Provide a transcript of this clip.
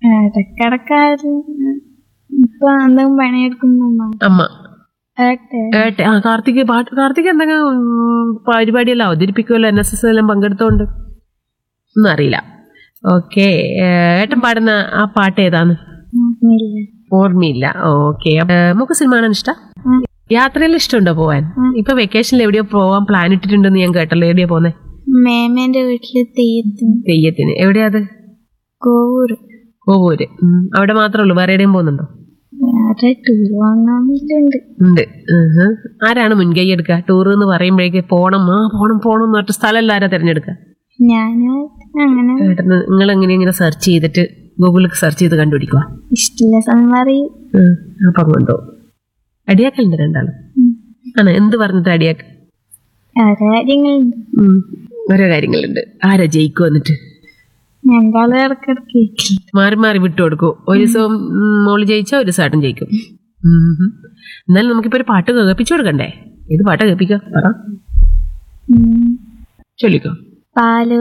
ഇടക്കിടക്കാരും ഇപ്പൊ എന്തെങ്കിലും പണിയെടുക്കുമ്പോ അമ്മ ഏട്ടെ ഏട്ടെ ആ കാർത്തിക് പാട്ട് കാർത്തിക് എന്തെങ്കിലും ഉം, പരിപാടിയെല്ലാം അവതരിപ്പിക്കുമല്ലോ എൻ എസ് എസ് എല്ലാം പങ്കെടുത്തോണ്ട് ഒന്നും അറിയില്ല ഓക്കെ ഏട്ടൻ പാടുന്ന ആ പാട്ട് ഏതാന്ന് ഓർമ്മയില്ല ഓർമ്മയില്ല ഓക്കെ നമുക്ക് സിനിമ കാണാൻ ഇഷ്ടം ഉം. യാത്രയിൽ ഇഷ്ടമുണ്ടോ പോവാൻ ഇപ്പൊ വെക്കേഷനിൽ എവിടെയോ പോവാൻ പ്ലാൻ ഇട്ടിട്ടുണ്ടെന്ന് ഞാൻ കേട്ടല്ലോ എവിടെയാ പോന്നെ മേമേന്റെ വീട്ടില് തെയ്യത്തിന് തെയ്യത്തിന് എവിടെയാ അത് കോവൂര് കോവൂര് ഉം. അവിടെ മാത്രമേ ഉള്ളൂ വേറെ എവിടെയും പോകുന്നുണ്ടോ വേറെ ടൂർ വാങ്ങാനില്ലുണ്ട് ഉണ്ട് ഉഹ്. ആരാണ് മുൻകൈ എടുക്കുക ടൂർ എന്ന് പറയുമ്പോഴേക്ക് പോണം ആ പോണം പോണം എന്ന് പറഞ്ഞ സ്ഥലമല്ല ആരാ തിരഞ്ഞെടുക്കുക ഞാന് അങ്ങനെ ഏട്ടന് നിങ്ങൾ എങ്ങനെ ഇങ്ങനെ സെർച്ച് ചെയ്തിട്ട് ഗൂഗിളിൽ സെർച്ച് ചെയ്ത് കണ്ടുപിടിക്കുക ഇഷ്ടമില്ല സമയം പറയും അപ്പം കൊണ്ടോ അടിയാക്കലുണ്ട് രണ്ടാളും ആണ് എന്ത് പറഞ്ഞിട്ട് അടിയാക്ക ഓരോ കാര്യങ്ങളുണ്ട് ഉം. ഓരോ കാര്യങ്ങളുണ്ട് ആരാ ജയിക്കും എന്നിട്ട് രണ്ടാളും ഇടക്കിടക്ക് കേൾക്കില്ല മാറി മാറി വിട്ടു കൊടുക്കും ഒരു ദിവസം ഉം, മോള് ജയിച്ചാൽ ഒരു ദിവസം ഏട്ടൻ ജയിക്കും ഉം. എന്നാലും നമുക്കിപ്പോ ഒരു പാട്ട് കേൾപ്പിച്ചു കൊടുക്കണ്ടേ ഏത് പാട്ടാ കേൾപ്പിക്കുക പറ ചൊല്ലിക്കോ പാല്